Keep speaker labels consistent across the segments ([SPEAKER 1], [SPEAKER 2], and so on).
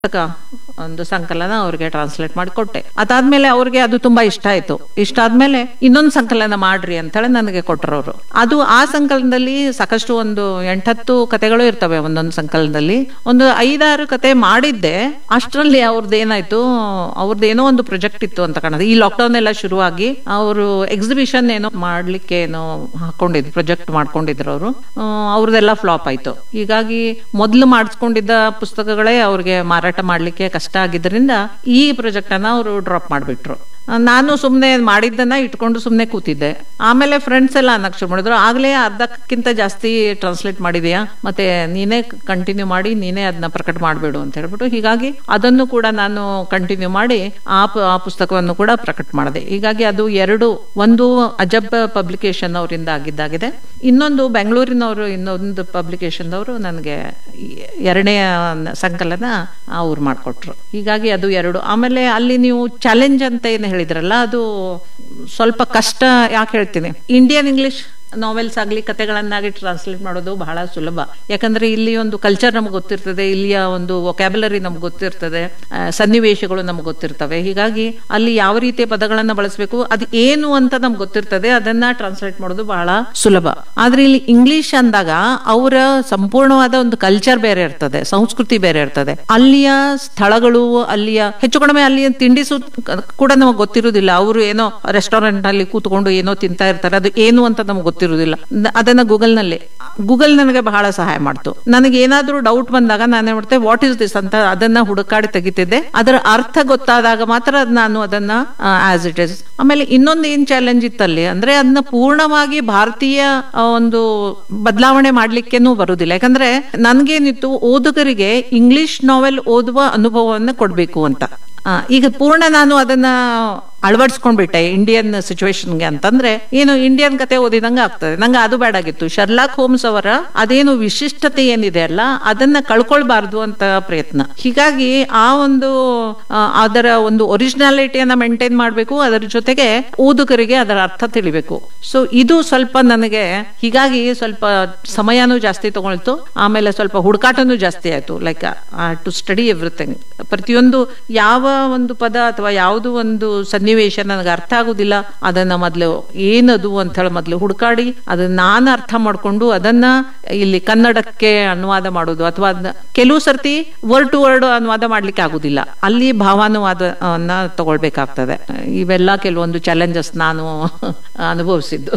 [SPEAKER 1] ಪುಸ್ತಕ ಒಂದು ಸಂಕಲನ ಅವ್ರಿಗೆ ಟ್ರಾನ್ಸ್ಲೇಟ್ ಮಾಡಿ ಕೊಟ್ಟೆ ಅದಾದ್ಮೇಲೆ ಅವ್ರಿಗೆ ಅದು ತುಂಬಾ ಇಷ್ಟ ಆಯ್ತು ಇಷ್ಟ ಆದ್ಮೇಲೆ ಇನ್ನೊಂದು ಸಂಕಲನ ಮಾಡ್ರಿ ಅಂತೇಳಿ ನನಗೆ ಕೊಟ್ಟರು ಅವರು ಅದು ಆ ಸಂಕಲನದಲ್ಲಿ ಸಾಕಷ್ಟು ಒಂದು ಎಂಟತ್ತು ಕತೆಗಳು ಇರ್ತವೆ ಒಂದೊಂದು ಸಂಕಲನದಲ್ಲಿ ಒಂದು ಐದಾರು ಕತೆ ಮಾಡಿದ್ದೆ ಅಷ್ಟರಲ್ಲಿ ಅವ್ರದ್ದು ಏನಾಯ್ತು ಅವ್ರದ್ದು ಏನೋ ಒಂದು ಪ್ರಾಜೆಕ್ಟ್ ಇತ್ತು ಅಂತ ಕಾಣುತ್ತೆ ಈ ಲಾಕ್ಡೌನ್ ಎಲ್ಲ ಶುರುವಾಗಿ ಅವರು ಎಕ್ಸಿಬಿಷನ್ ಏನೋ ಮಾಡ್ಲಿಕ್ಕೆ ಏನೋ ಹಾಕೊಂಡಿದ್ರು ಪ್ರಾಜೆಕ್ಟ್ ಮಾಡ್ಕೊಂಡಿದ್ರು ಅವರು ಅವ್ರದ್ದೆಲ್ಲ ಫ್ಲಾಪ್ ಆಯ್ತು ಹೀಗಾಗಿ ಮೊದಲು ಮಾಡಿಸ್ಕೊಂಡಿದ್ದ ಪುಸ್ತಕಗಳೇ ಅವ್ರಿಗೆ ಮಾರಾಟ ಮಾಡ್ಲಿಕ್ಕೆ ಕಷ್ಟ ಆಗಿದ್ದರಿಂದ ಈ ಪ್ರಾಜೆಕ್ಟ್ ಅನ್ನ ಅವರು ಡ್ರಾಪ್ ಮಾಡಿಬಿಟ್ರು ನಾನು ಸುಮ್ಮನೆ ಮಾಡಿದ್ದನ್ನ ಇಟ್ಕೊಂಡು ಸುಮ್ಮನೆ ಕೂತಿದ್ದೆ ಆಮೇಲೆ ಫ್ರೆಂಡ್ಸ್ ಎಲ್ಲ ಅನ್ನಕ್ ಶುರು ಮಾಡಿದ್ರು ಆಗ್ಲೇ ಅರ್ಧಕ್ಕಿಂತ ಜಾಸ್ತಿ ಟ್ರಾನ್ಸ್ಲೇಟ್ ಮಾಡಿದೆಯಾ ಮತ್ತೆ ನೀನೇ ಕಂಟಿನ್ಯೂ ಮಾಡಿ ನೀನೇ ಅದನ್ನ ಪ್ರಕಟ ಮಾಡಬೇಡು ಅಂತ ಹೇಳ್ಬಿಟ್ಟು ಹೀಗಾಗಿ ಅದನ್ನು ಕೂಡ ನಾನು ಕಂಟಿನ್ಯೂ ಮಾಡಿ ಆ ಪ- ಆ ಪುಸ್ತಕವನ್ನು ಕೂಡ ಪ್ರಕಟ ಮಾಡಿದೆ ಹೀಗಾಗಿ ಅದು ಎರಡು ಒಂದು ಅಜಬ್ ಪಬ್ಲಿಕೇಶನ್ ಅವರಿಂದ ಆಗಿದ್ದಾಗಿದೆ ಇನ್ನೊಂದು ಬೆಂಗಳೂರಿನವರು ಇನ್ನೊಂದು ಪಬ್ಲಿಕೇಶನ್ ಅವರು ನನಗೆ ಎರಡನೇ ಸಂಕಲನ ಅವ್ರು ಮಾಡಿಕೊಟ್ರು ಹೀಗಾಗಿ ಅದು ಎರಡು ಆಮೇಲೆ ಅಲ್ಲಿ ನೀವು ಚಾಲೆಂಜ್ ಅಂತ ಏನು ಹೇಳಿದ್ರಲ್ಲ ಅದು ಸ್ವಲ್ಪ ಕಷ್ಟ ಯಾಕೆ ಹೇಳ್ತೀನಿ ಇಂಡಿಯನ್ ಇಂಗ್ಲಿಷ್ ನಾವೆಲ್ಸ್ ಆಗಲಿ ಕತೆಗಳನ್ನಾಗಿ ಟ್ರಾನ್ಸ್ಲೇಟ್ ಮಾಡೋದು ಬಹಳ ಸುಲಭ ಯಾಕಂದ್ರೆ ಇಲ್ಲಿ ಒಂದು ಕಲ್ಚರ್ ನಮ್ಗೆ ಗೊತ್ತಿರ್ತದೆ ಇಲ್ಲಿಯ ಒಂದು ವೊಕ್ಯಾಬುಲರಿ ನಮ್ಗೆ ಗೊತ್ತಿರ್ತದೆ ಆ, ಸನ್ನಿವೇಶಗಳು ನಮ್ಗೆ ಗೊತ್ತಿರ್ತವೆ ಹೀಗಾಗಿ ಅಲ್ಲಿ ಯಾವ ರೀತಿಯ ಪದಗಳನ್ನ ಬಳಸಬೇಕು ಅದು ಏನು ಅಂತ ನಮ್ಗೆ ಗೊತ್ತಿರ್ತದೆ ಅದನ್ನ ಟ್ರಾನ್ಸ್ಲೇಟ್ ಮಾಡೋದು ಬಹಳ ಸುಲಭ ಆದ್ರೆ ಇಲ್ಲಿ ಇಂಗ್ಲಿಷ್ ಅಂದಾಗ ಅವರ ಸಂಪೂರ್ಣವಾದ ಒಂದು ಕಲ್ಚರ್ ಬೇರೆ ಇರ್ತದೆ ಸಂಸ್ಕೃತಿ ಬೇರೆ ಇರ್ತದೆ ಅಲ್ಲಿಯ ಸ್ಥಳಗಳು ಅಲ್ಲಿಯ ಹೆಚ್ಚು ಕಡಿಮೆ ಅಲ್ಲಿಯ ತಿಂಡಿ ಸು ಕೂಡ ನಮಗೆ ಗೊತ್ತಿರುವುದಿಲ್ಲ ಅವರು ಏನೋ ರೆಸ್ಟೋರೆಂಟ್ ನಲ್ಲಿ ಕೂತ್ಕೊಂಡು ಏನೋ ತಿಂತಾ ಇರ್ತಾರೆ ಅದು ಏನು ಅಂತ ನಮ್ಗೆ ಗೊತ್ತಿರುವುದಿಲ್ಲ ನ- ಅದನ್ನ ಗೂಗಲ್ ನಲ್ಲಿ ಗೂಗಲ್ ನನಗೆ ಬಹಳ ಸಹಾಯ ಮಾಡ್ತು ನನಗೆ ಏನಾದ್ರೂ ಡೌಟ್ ಬಂದಾಗ ನಾನು ಏನ್ ಮಾಡ್ತೆ ವಾಟ್ ಇಸ್ ದಿಸ್ ಅಂತ ಅದನ್ನ ಹುಡುಕಾಡಿ ತೆಗಿತಿದ್ದೆ ಅದರ ಅರ್ಥ ಗೊತ್ತಾದಾಗ ಮಾತ್ರ ಅದ್ ನಾನು ಅದನ್ನ ಆಸ್ ಇಟ್ ಇಸ್ ಆಮೇಲೆ ಇನ್ನೊಂದು ಏನ್ ಚಾಲೆಂಜ್ ಇತ್ತಲ್ಲಿ ಅಂದ್ರೆ ಅದನ್ನ ಪೂರ್ಣವಾಗಿ ಭಾರತೀಯ ಆ, ಒಂದು ಬದಲಾವಣೆ ಮಾಡ್ಲಿಕ್ಕೇನು ಬರುದಿಲ್ಲ ಯಾಕಂದ್ರೆ ನನ್ಗೇನಿತ್ತು ಓದುಗರಿಗೆ ಇಂಗ್ಲಿಷ್ ನಾವೆಲ್ ಓದುವ ಅನುಭವವನ್ನು ಕೊಡ್ಬೇಕು ಅಂತ ಆ, ಈಗ ಪೂರ್ಣ ನಾನು ಅದನ್ನ ಅಳವಡಿಸ್ಕೊಂಡ್ಬಿಟ್ಟೆ ಇಂಡಿಯನ್ ಸಿಚುವೇಶನ್ಗೆ ಅಂತಂದ್ರೆ ಏನು ಇಂಡಿಯನ್ ಕತೆ ಓದಿದಂಗೆ ಆಗ್ತದೆ ನಂಗೆ ಅದು ಬೇಡಾಗಿತ್ತು ಶರ್ಲಾಕ್ ಹೋಮ್ಸ್ ಅವರ ಅದೇನು ವಿಶಿಷ್ಟತೆ ಏನಿದೆ ಅಲ್ಲ ಅದನ್ನ ಕಳ್ಕೊಳ್ಬಾರ್ದು ಅಂತ ಪ್ರಯತ್ನ ಹೀಗಾಗಿ ಆ ಒಂದು ಆ, ಅದರ ಒಂದು ಒರಿಜಿನಾಲಿಟಿಯನ್ನ ಮೇಂಟೈನ್ ಮಾಡಬೇಕು ಅದರ ಜೊತೆಗೆ ಓದುಗರಿಗೆ ಅದರ ಅರ್ಥ ತಿಳಿಬೇಕು ಸೊ ಇದು ಸ್ವಲ್ಪ ನನಗೆ ಹೀಗಾಗಿ ಸ್ವಲ್ಪ ಸಮಯನೂ ಜಾಸ್ತಿ ತಗೊಳ್ತು ಆಮೇಲೆ ಸ್ವಲ್ಪ ಹುಡುಕಾಟನೂ ಜಾಸ್ತಿ ಆಯ್ತು ಲೈಕ್ ಟು ಸ್ಟಡಿ ಎವ್ರಿಥಿಂಗ್ ಪ್ರತಿಯೊಂದು ಯಾವ ಒಂದು ಪದ ಅಥವಾ ಯಾವುದು ಒಂದು ಸನ್ನಿವೇಶ ನನಗೆ ಅರ್ಥ ಆಗುದಿಲ್ಲ ಅದನ್ನ ಮೊದಲು ಏನದು ಅಂತ ಹೇಳಿ ಮೊದಲು ಹುಡುಕಾಡಿ ಅದನ್ನ ನಾನು ಅರ್ಥ ಮಾಡ್ಕೊಂಡು ಅದನ್ನ ಇಲ್ಲಿ ಕನ್ನಡಕ್ಕೆ ಅನುವಾದ ಮಾಡೋದು ಅಥವಾ ಅದನ್ನ ಕೆಲವು ಸರ್ತಿ ವರ್ಡ್ ಟು ವರ್ಡ್ ಅನುವಾದ ಮಾಡ್ಲಿಕ್ಕೆ ಆಗುದಿಲ್ಲ ಅಲ್ಲಿ ಭಾವಾನುವಾದವನ್ನ ತಗೊಳ್ಬೇಕಾಗ್ತದೆ ಇವೆಲ್ಲ ಕೆಲವೊಂದು ಚಾಲೆಂಜಸ್ ನಾನು ಅನುಭವಿಸಿದ್ದು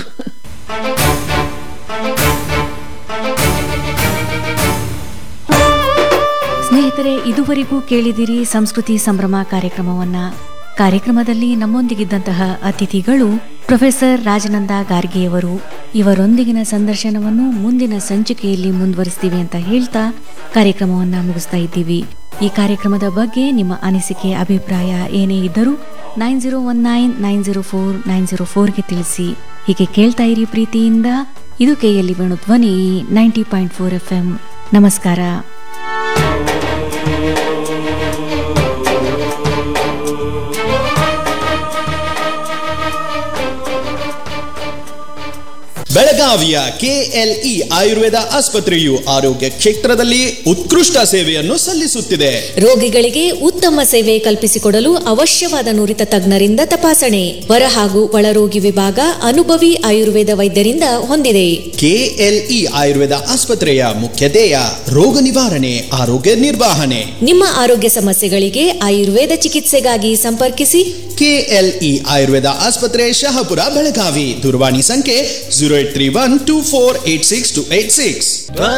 [SPEAKER 2] ಸ್ನೇಹಿತರೆ ಇದುವರೆಗೂ ಕೇಳಿದಿರಿ ಸಂಸ್ಕೃತಿ ಸಂಭ್ರಮ ಕಾರ್ಯಕ್ರಮವನ್ನ ಕಾರ್ಯಕ್ರಮದಲ್ಲಿ ನಮ್ಮೊಂದಿಗಿದ್ದಂತಹ ಅತಿಥಿಗಳು ಪ್ರೊಫೆಸರ್ ರಾಜನಂದ ಗಾರ್ಗೆಯವರು ಇವರೊಂದಿಗಿನ ಸಂದರ್ಶನವನ್ನು ಮುಂದಿನ ಸಂಚಿಕೆಯಲ್ಲಿ ಮುಂದುವರಿಸ್ತೀವಿ ಅಂತ ಹೇಳ್ತಾ ಕಾರ್ಯಕ್ರಮವನ್ನ ಮುಗಿಸ್ತಾ ಇದ್ದೀವಿ ಈ ಕಾರ್ಯಕ್ರಮದ ಬಗ್ಗೆ ನಿಮ್ಮ ಅನಿಸಿಕೆ ಅಭಿಪ್ರಾಯ ಏನೇ ಇದ್ದರೂ nine zero one nine nine zero four nine zero ಫೋರ್ಗೆ ತಿಳಿಸಿ ಹೀಗೆ ಕೇಳ್ತಾ ಇರಿ ಪ್ರೀತಿಯಿಂದ ಇದು ಕೆಎಲ್ಲಿ Venu Dhwani ninety point four F M ನಮಸ್ಕಾರ
[SPEAKER 3] ಬೆಳಗಾವಿಯ ಕೆಎಲ್ಇ ಆಯುರ್ವೇದ ಆಸ್ಪತ್ರೆಯು ಆರೋಗ್ಯ ಕ್ಷೇತ್ರದಲ್ಲಿ ಉತ್ಕೃಷ್ಟ ಸೇವೆಯನ್ನು ಸಲ್ಲಿಸುತ್ತಿದೆ
[SPEAKER 4] ರೋಗಿಗಳಿಗೆ ಉತ್ತಮ ಸೇವೆ ಕಲ್ಪಿಸಿಕೊಡಲು ಅವಶ್ಯವಾದ ನುರಿತ ತಜ್ಞರಿಂದ ತಪಾಸಣೆ ಹೊರ ಹಾಗೂ ಒಳರೋಗಿ ವಿಭಾಗ ಅನುಭವಿ ಆಯುರ್ವೇದ ವೈದ್ಯರಿಂದ ಹೊಂದಿದೆ
[SPEAKER 3] ಕೆಎಲ್ಇ ಆಯುರ್ವೇದ ಆಸ್ಪತ್ರೆಯ ಮುಖ್ಯ ಧ್ಯೇಯ ರೋಗ ನಿವಾರಣೆ ಆರೋಗ್ಯ ನಿರ್ವಹಣೆ
[SPEAKER 4] ನಿಮ್ಮ ಆರೋಗ್ಯ ಸಮಸ್ಯೆಗಳಿಗೆ ಆಯುರ್ವೇದ ಚಿಕಿತ್ಸೆಗಾಗಿ ಸಂಪರ್ಕಿಸಿ
[SPEAKER 3] ಕೆಎಲ್ಇ ಆಯುರ್ವೇದ ಆಸ್ಪತ್ರೆ ಶಹಾಪುರ ಬೆಳಗಾವಿ ದೂರವಾಣಿ ಸಂಖ್ಯೆ zero eight three one two four eight six two eight six